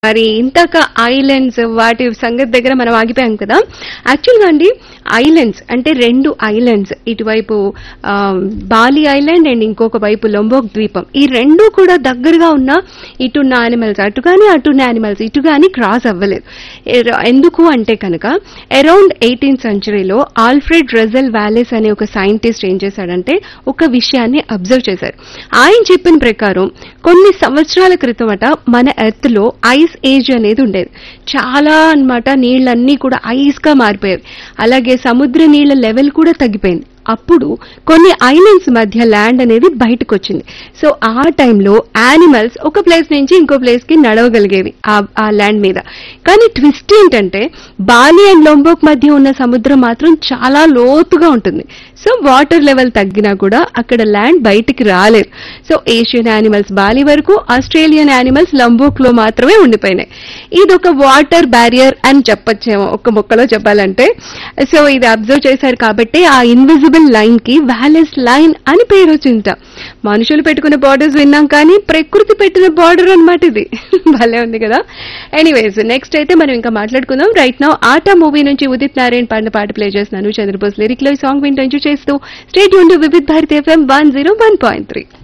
మరి ఇంతక ఐలాండ్స్ వాటి సంగతి దగ్గర మనం ఆగిపోయాం కదా యాక్చువల్గా అండి ఐలాండ్స్ అంటే రెండు ఐలాండ్స్ ఇటువైపు ఆ, బాలి ఐలాండ్ అండ్ ఇంకొక వైపు లొంబోక్ ద్వీపం ఈ రెండు కూడా దగ్గరగా ఉన్న ఇటున్న యానిమల్స్ అటు కానీ అటున్న యానిమల్స్ ఇటు కానీ క్రాస్ అవ్వలేదు ఎర- ఎందుకు అంటే కనుక అరౌండ్ ఎయిటీన్త్ సెంచరీలో ఆల్ఫ్రెడ్ రెజల్ వ్యాలెస్ అనే ఒక సైంటిస్ట్ ఏం చేశాడంటే ఒక విషయాన్ని అబ్జర్వ్ చేశారు ఆయన చెప్పిన ప్రకారం కొన్ని సంవత్సరాల క్రితమట మన ఎర్త్ లో ఐస్ ఏజ్ అనేది ఉండేది చాలా అన్నమాట నీళ్ళన్నీ కూడా ఐస్ గా మారిపోయాయి అలాగే సముద్ర నీళ్ళ లెవెల్ కూడా తగ్గిపోయింది అప్పుడు కొన్ని ఐలాండ్స్ మధ్య ల్యాండ్ అనేది బయటకు వచ్చింది సో ఆ టైంలో యానిమల్స్ ఒక ప్లేస్ నుంచి ఇంకో ప్లేస్ కి నడవగలిగేవి ఆ- ఆ ల్యాండ్ మీద కానీ ట్విస్ట్ ఏంటంటే బాలి అండ్ లొంబోక్ మధ్య ఉన్న సముద్రం మాత్రం చాలా లోతుగా ఉంటుంది సో వాటర్ లెవెల్ తగ్గినా కూడా అక్కడ ల్యాండ్ బయటికి రాలేదు సో ఏషియన్ యానిమల్స్ బాలి వరకు ఆస్ట్రేలియన్ యానిమల్స్ లంబోక్ లో మాత్రమే ఉండిపోయినాయి ఇది ఒక వాటర్ బ్యారియర్ అని చెప్పొచ్చేమో ఒక్క మొక్కలో చెప్పాలంటే సో ఇది అబ్జర్వ్ చేశారు కాబట్టి ఆ ఇన్విజిబుల్ లైన్ కి వ్యాలెస్ లైన్ అని పేరు వచ్చింట మనుషులు పెట్టుకున్న బార్డర్స్ విన్నాం కానీ ప్రకృతి పెట్టిన బార్డర్ అన్నమాట ఇది భలే ఉంది కదా ఎనీవేస్ నెక్స్ట్ అయితే మనం ఇంకా మాట్లాడుకుందాం రైట్ నౌ ఆట మూవీ నుంచి ఉదిత్ నారాయణ పాడిన పాట ప్లే చేస్తున్నాను చంద్రబోస్ లిరిక్ లో ఈ సాంగ్ వింటూ ఎంజాయ్ చేస్తూ స్టేట్ ఉండు Vividh Bharati FM one zero one point three